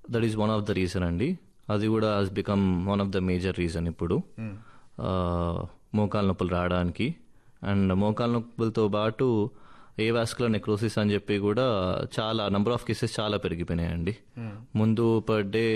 That is one of the reason అండి అది కూడా has become one of the major reason ఇప్పుడు ఆ, మోకాలు నొప్పులు రావడానికి అండ్ మోకాలు నొప్పులతో పాటు ఏ వాస్కులర్ నెక్రోసిస్ అని చెప్పి కూడా చాలా నంబర్ ఆఫ్ కేసెస్ చాలా పెరిగిపోయినాయండి ముందు per day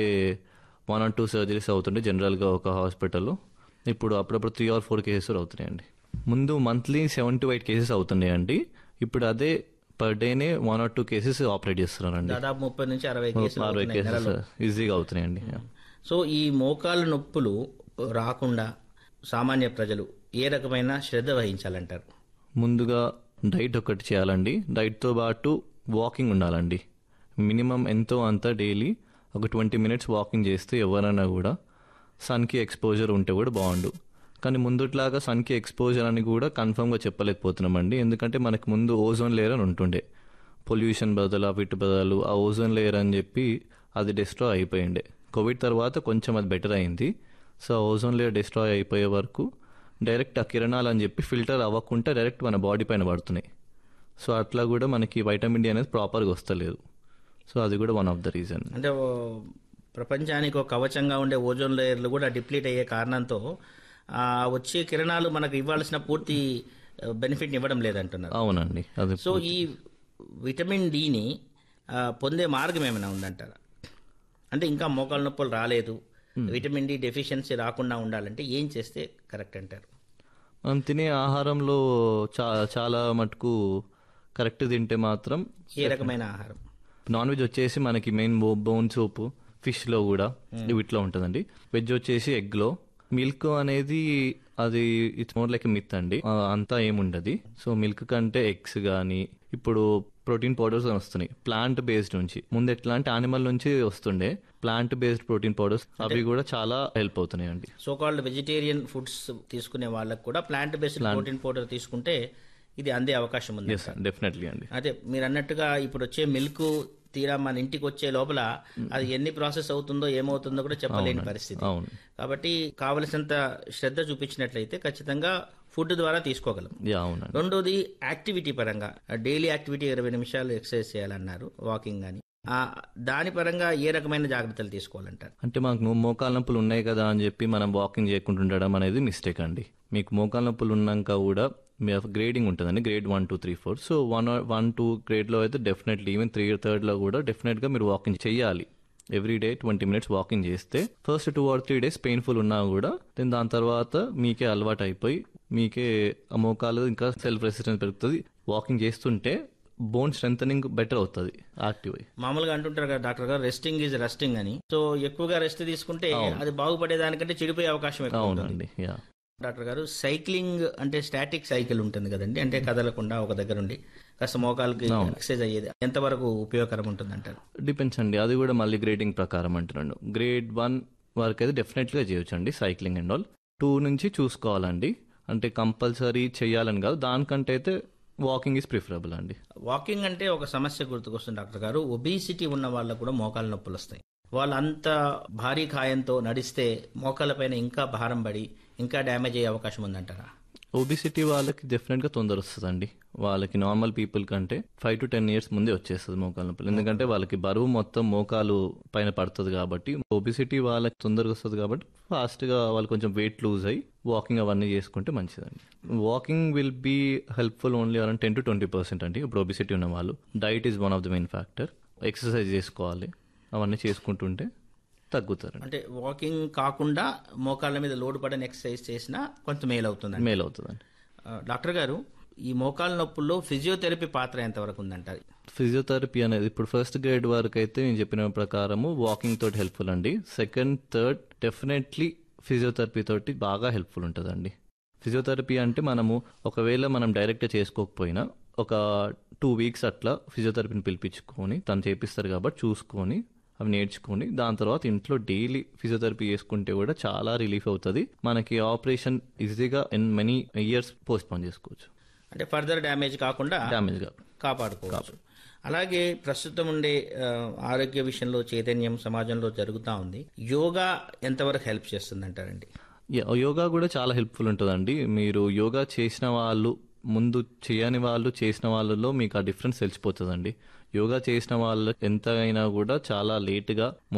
one or two surgeries అవుతుండే జనరల్గా ఒక హాస్పిటల్లో ఇప్పుడు అప్పుడప్పుడు త్రీ ఆర్ ఫోర్ కేసెస్ అవుతున్నాయండి ముందు monthly seven to eight cases అవుతున్నాయండి ఇప్పుడు అదే పర్ డేనే one or two cases operate చేస్తున్నారండి దాదాపు ముప్పై నుంచి అరవై కేసులు అరవై అవుతున్నాయి కేసెస్ నెలలో. ఈజీగా అవుతున్నాయండి సో ఈ మోకాలు నొప్పులు రాకుండా సామాన్య ప్రజలు ఏ రకమైన శ్రద్ధ వహించాలంటారు ముందుగా డైట్ ఒకటి చేయాలండి డైట్తో పాటు వాకింగ్ ఉండాలండి మినిమం ఎంతో అంత డైలీ ఒక ట్వంటీ మినిట్స్ వాకింగ్ చేస్తే ఎవరైనా కూడా సన్కి ఎక్స్పోజర్ ఉంటే కూడా బాగుండు కానీ ముందుట్లాగా సన్కి ఎక్స్పోజర్ అని కూడా కన్ఫర్మ్గా చెప్పలేకపోతున్నామండి ఎందుకంటే మనకు ముందు ఓజోన్ లేయర్ అని ఉంటుండే పొల్యూషన్ బదులు వీటి బదులు ఆ ఓజోన్ లేయర్ అని చెప్పి అది డిస్ట్రాయ్ అయిపోయిండే కోవిడ్ తర్వాత కొంచెం అది బెటర్ అయింది సో ఓజోన్ లేయర్ డిస్ట్రాయ్ అయిపోయే వరకు డైరెక్ట్ ఆ కిరణాలు అని చెప్పి ఫిల్టర్ అవ్వకుండా డైరెక్ట్ మన బాడీ పైన పడుతున్నాయి సో అట్లా కూడా మనకి వైటమిన్ డి అనేది ప్రాపర్గా వస్తలేదు సో అది కూడా వన్ ఆఫ్ ద రీజన్ అంటే ఓ ప్రపంచానికి ఒక కవచంగా ఉండే ఓజోన్ లేయర్లు కూడా డిప్లీట్ అయ్యే కారణంతో ఆ వచ్చే కిరణాలు మనకు ఇవ్వాల్సిన పూర్తి బెనిఫిట్ ఇవ్వడం లేదంటున్నారు అవునండి అది సో ఈ విటమిన్ డిని ఆ, పొందే మార్గం ఏమైనా ఉందంటారా అంటే ఇంకా మోకాలు నొప్పులు రాలేదు విటమిన్ డి డెఫిషియన్సీ రాకుండా ఉండాలంటే ఏం చేస్తే కరెక్ట్ అంటారు మనం తినే ఆహారంలో చా చాలా మటుకు కరెక్ట్ తింటే మాత్రం ఏ రకమైన ఆహారం నాన్ వెజ్ వచ్చేసి మనకి మెయిన్ బోన్ సూప్ ఫిష్లో కూడా వీటిలో ఉంటుందండి వెజ్ వచ్చేసి ఎగ్లో మిల్క్ అనేది అది ఇట్స్ మోర్ లైక్ మిత్ అండి ఆ, అంతా ఏముండదు సో మిల్క్ కంటే ఎగ్స్ కానీ ఇప్పుడు ప్రోటీన్ పౌడర్స్ అని వస్తున్నాయి ప్లాంట్ బేస్డ్ నుంచి ముందు ఎట్లా అంటే యానిమల్ నుంచి వస్తుండే ప్లాంట్ బేస్డ్ ప్రోటీన్ పౌడర్స్ అవి కూడా చాలా హెల్ప్ అవుతున్నాయి అండి సో కాల్డ్ వెజిటేరియన్ ఫుడ్స్ తీసుకునే వాళ్ళకు కూడా ప్లాంట్ బేస్డ్ ప్రోటీన్ పౌడర్ తీసుకుంటే ఇది అందే అవకాశం ఉంది ఎస్ డెఫినెట్లీ అండి అదే మీరు అన్నట్టుగా ఇప్పుడు వచ్చే మిల్క్ తీరా మన ఇంటికి వచ్చే లోపల అది ఎన్ని ప్రాసెస్ అవుతుందో ఏమవుతుందో కూడా చెప్పలేని పరిస్థితి అవును కాబట్టి కావలసినంత శ్రద్ధ చూపించినట్లయితే ఖచ్చితంగా ఫుడ్ ద్వారా తీసుకోగలం యా అవునండి రెండోది యాక్టివిటీ పరంగా డైలీ యాక్టివిటీ ఇరవై నిమిషాలు ఎక్సర్సైజ్ చేయాలన్నారు వాకింగ్ కానీ దాని పరంగా ఏ రకమైన జాగ్రత్తలు తీసుకోవాలంటారు అంటే మాకు నువ్వు మోకాలు నొప్పులు ఉన్నాయి కదా అని చెప్పి మనం వాకింగ్ చేయకుండా ఉండడం అనేది మిస్టేక్ అండి మీకు మోకాలు నొప్పులు ఉన్నాక కూడా మీ గ్రేడింగ్ ఉంటుందండి grade one two three four so one one two గ్రేడ్లో అయితే డెఫినెట్లీ ఈవెన్ త్రీ థర్డ్లో కూడా డెఫినెట్గా మీరు వాకింగ్ చేయాలి every day twenty minutes walking చేస్తే first two or three days painful ఉన్నా కూడా దెన్ దాని తర్వాత మీకే అలవాటు అయిపోయి మీకే ఆ మోకాలు ఇంకా సెల్ఫ్ రెసిస్టెన్స్ పెరుగుతుంది వాకింగ్ చేస్తుంటే బోన్ స్ట్రెంగ్ బెటర్ అవుతుంది యాక్టివ్ అయ్యి మామూలుగా అంటుంటారు కదా డాక్టర్ గారు రెస్టింగ్ ఈజ్ రెస్టింగ్ అని సో ఎక్కువగా రెస్ట్ తీసుకుంటే అది బాగుపడేదానికంటే చెడిపోయే అవకాశం ఎక్కువ ఉంటుంది అవునండి యా డాక్టర్ గారు సైక్లింగ్ అంటే స్టాటిక్ సైకిల్ ఉంటుంది కదండి అంటే కదలకుండా ఒక దగ్గర ఉండి కాస్త మోకాలకి ఎక్సర్సైజ్ అయ్యేది ఎంతవరకు ఉపయోగకరం ఉంటుంది అంటారు డిపెండ్స్ అండి అది కూడా మళ్ళీ గ్రేడింగ్ ప్రకారం అంటున్నాను గ్రేడ్ వన్ వరకు అయితే డెఫినెట్గా చేయొచ్చు అండి సైక్లింగ్ అండ్ ఆల్ టూ నుంచి చూసుకోవాలండి అంటే కంపల్సరీ చేయాలని కాదు దానికంటే అయితే వాకింగ్ ఈజ్ ప్రిఫరబుల్ అండి వాకింగ్ అంటే ఒక సమస్య గుర్తుకొస్తుంది డాక్టర్ గారు ఒబిసిటీ ఉన్న వాళ్ళకు కూడా మోకాలు నొప్పులు వస్తాయి వాళ్ళంత భారీ కాయంతో నడిస్తే మోకాళ్ళపైన ఇంకా భారం పడి ఇంకా డ్యామేజ్ అయ్యే అవకాశం ఉందంటారా ఒబిసిటీ వాళ్ళకి డెఫినెట్గా తొందర వస్తుందండి వాళ్ళకి నార్మల్ పీపుల్ కంటే ఫైవ్ టు టెన్ ఇయర్స్ ముందే వచ్చేస్తుంది మోకాలు నొప్పులు ఎందుకంటే వాళ్ళకి బరువు మొత్తం మోకాలు పైన పడుతుంది కాబట్టి ఒబిసిటీ వాళ్ళకి తొందరగా వస్తుంది కాబట్టి ఫాస్ట్గా వాళ్ళు కొంచెం వెయిట్ లూజ్ అయ్యి వాకింగ్ అవన్నీ చేసుకుంటే మంచిదండి walking will be helpful only around ten to twenty percent అండి ఇప్పుడు ఒబిసిటీ ఉన్న వాళ్ళు diet is one of the main factor exercise చేసుకోవాలి అవన్నీ చేసుకుంటుంటే తగ్గుతారండి అంటే వాకింగ్ కాకుండా మోకాళ్ళ మీద లోడ్ పడని ఎక్సర్సైజ్ చేసినా కొంత మేలు అవుతుంది మేల్ అవుతుందండి డాక్టర్ గారు ఈ మోకాళ్ళ నొప్పుల్లో ఫిజియోథెరపీ పాత్ర ఎంతవరకు ఉందంటారు ఫిజియోథెరపీ అనేది ఇప్పుడు ఫస్ట్ గ్రేడ్ వరకు అయితే నేను చెప్పిన ప్రకారము వాకింగ్ తోటి హెల్ప్ఫుల్ అండి సెకండ్ థర్డ్ డెఫినెట్లీ ఫిజియోథెరపీ తోటి బాగా హెల్ప్ఫుల్ ఉంటుందండి ఫిజియోథెరపీ అంటే మనము ఒకవేళ మనం డైరెక్ట్గా చేసుకోకపోయినా ఒక టూ వీక్స్ అట్లా ఫిజియోథెరపీని పిలిపించుకొని తను చేపిస్తారు కాబట్టి చూసుకొని అవి నేర్చుకొని దాని తర్వాత ఇంట్లో డైలీ ఫిజియోథెరపీ చేసుకుంటే కూడా చాలా రిలీఫ్ అవుతుంది మనకి ఆపరేషన్ ఈజీగా in many years postpone చేసుకోవచ్చు అంటే ఫర్దర్ డ్యామేజ్ కాకుండా డ్యామేజ్ గా కాపాడుకోవచ్చు అలాగే ప్రస్తుతం ఉండే ఆ, ఆరోగ్య విషయంలో చైతన్యం సమాజంలో జరుగుతూ ఉంది యోగా ఎంతవరకు హెల్ప్ చేస్తుంది అంటారండి యా, యోగా కూడా చాలా హెల్ప్ఫుల్ ఉంటుందండి మీరు యోగా చేసిన వాళ్ళు ముందు చేయని వాళ్ళు చేసిన వాళ్ళలో మీకు ఆ డిఫరెన్స్ తెలిసిపోతుందండి యోగా చేసిన వాళ్ళు ఎంత అయినా కూడా చాలా లేట్గా